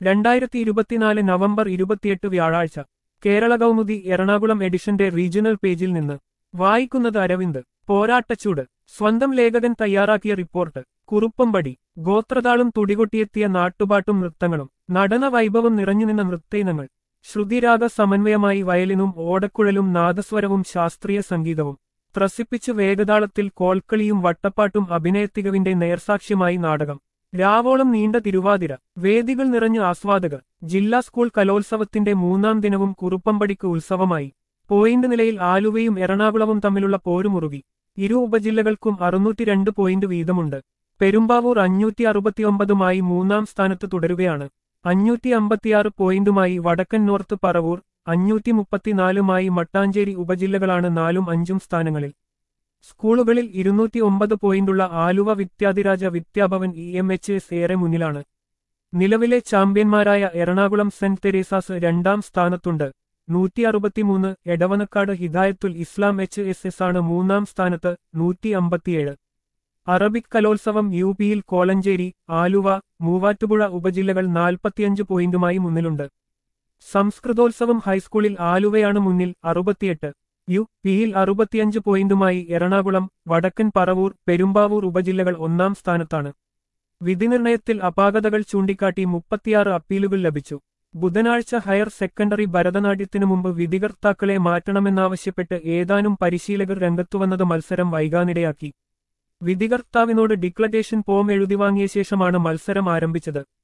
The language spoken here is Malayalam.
രണ്ടായിരത്തി ഇരുപത്തിനാല് നവംബർ ഇരുപത്തിയെട്ട് വ്യാഴാഴ്ച കേരള കൗമുദി എറണാകുളം എഡിഷന്റെ റീജിയണൽ പേജിൽ നിന്ന് വായിക്കുന്നത് അരവിന്ദ് പോരാട്ടച്ചൂട് സ്വന്തം ലേഖകൻ തയ്യാറാക്കിയ റിപ്പോർട്ട് കുറുപ്പമ്പടി ഗോത്രതാളും തുടികൊട്ടിയെത്തിയ നാട്ടുപാട്ടും നൃത്തങ്ങളും നടന വൈഭവം നിറഞ്ഞുനിന്ന നൃത്തയിനങ്ങൾ ശ്രുതിരാഗ സമന്വയമായി വയലിനും ഓടക്കുഴലും നാദസ്വരവും ശാസ്ത്രീയ സംഗീതവും ത്രസിപ്പിച്ച് വേഗതാളത്തിൽ കോൽക്കളിയും വട്ടപ്പാട്ടും അഭിനയത്തികവിന്റെ നേർസാക്ഷ്യമായി നാടകം രാവോളം നീണ്ട തിരുവാതിര വേദികൾ നിറഞ്ഞ ആസ്വാദകർ ജില്ലാ സ്കൂൾ കലോത്സവത്തിന്റെ മൂന്നാം ദിനവും കുറുപ്പമ്പടിക്ക് ഉത്സവമായി പോയിന്റ് നിലയിൽ ആലുവയും എറണാകുളവും തമ്മിലുള്ള പോരുമുറുകി ഇരു ഉപജില്ലകൾക്കും അറുന്നൂറ്റി രണ്ട് പോയിന്റ് വീതമുണ്ട് പെരുമ്പാവൂർ അഞ്ഞൂറ്റി അറുപത്തിയൊമ്പതുമായി മൂന്നാം സ്ഥാനത്ത് തുടരുകയാണ് അഞ്ഞൂറ്റി അമ്പത്തിയാറ് പോയിന്റുമായി വടക്കൻ നോർത്ത് പറവൂർ അഞ്ഞൂറ്റി മുപ്പത്തിനാലുമായി മട്ടാഞ്ചേരി ഉപജില്ലകളാണ് നാലും അഞ്ചും സ്ഥാനങ്ങളിൽ സ്കൂളുകളിൽ ഇരുന്നൂറ്റി ഒമ്പത് പോയിന്റുള്ള Aluva Vidyadhiraja Vidyabhavan E M H S ഏറെ മുന്നിലാണ് നിലവിലെ ചാമ്പ്യന്മാരായ എറണാകുളം സെന്റ് തെരേസാസ് രണ്ടാം സ്ഥാനത്തുണ്ട് നൂറ്റി അറുപത്തിമൂന്ന് Edavanakkad Hidayathul Islam H S S ആണ് മൂന്നാം സ്ഥാനത്ത് നൂറ്റി അമ്പത്തിയേഴ് അറബിക് കലോത്സവം യു പിയിൽ കോലഞ്ചേരി ആലുവ മൂവാറ്റുപുഴ ഉപജില്ലകൾ നാൽപ്പത്തിയഞ്ച് പോയിന്റുമായി മുന്നിലുണ്ട് സംസ്കൃതോത്സവം ഹൈസ്കൂളിൽ ആലുവയാണ് മുന്നിൽ അറുപത്തിയെട്ട് യു പിയിൽ അറുപത്തിയഞ്ച് പോയിന്റുമായി എറണാകുളം വടക്കൻ പറവൂർ പെരുമ്പാവൂർ ഉപജില്ലകൾ ഒന്നാം സ്ഥാനത്താണ് വിധിനിർണയത്തിൽ അപാകതകൾ ചൂണ്ടിക്കാട്ടി മുപ്പത്തിയാറ് അപ്പീലുകൾ ലഭിച്ചു ബുധനാഴ്ച ഹയർ സെക്കൻഡറി ഭരതനാട്യത്തിനു മുമ്പ് വിധികർത്താക്കളെ മാറ്റണമെന്നാവശ്യപ്പെട്ട് ഏതാനും പരിശീലകർ രംഗത്തുവന്നത് മത്സരം വൈകാനിടയാക്കി വിധികർത്താവിനോട് ഡിക്ലറേഷൻ ഫോം എഴുതി വാങ്ങിയ ശേഷമാണ് മത്സരം ആരംഭിച്ചത്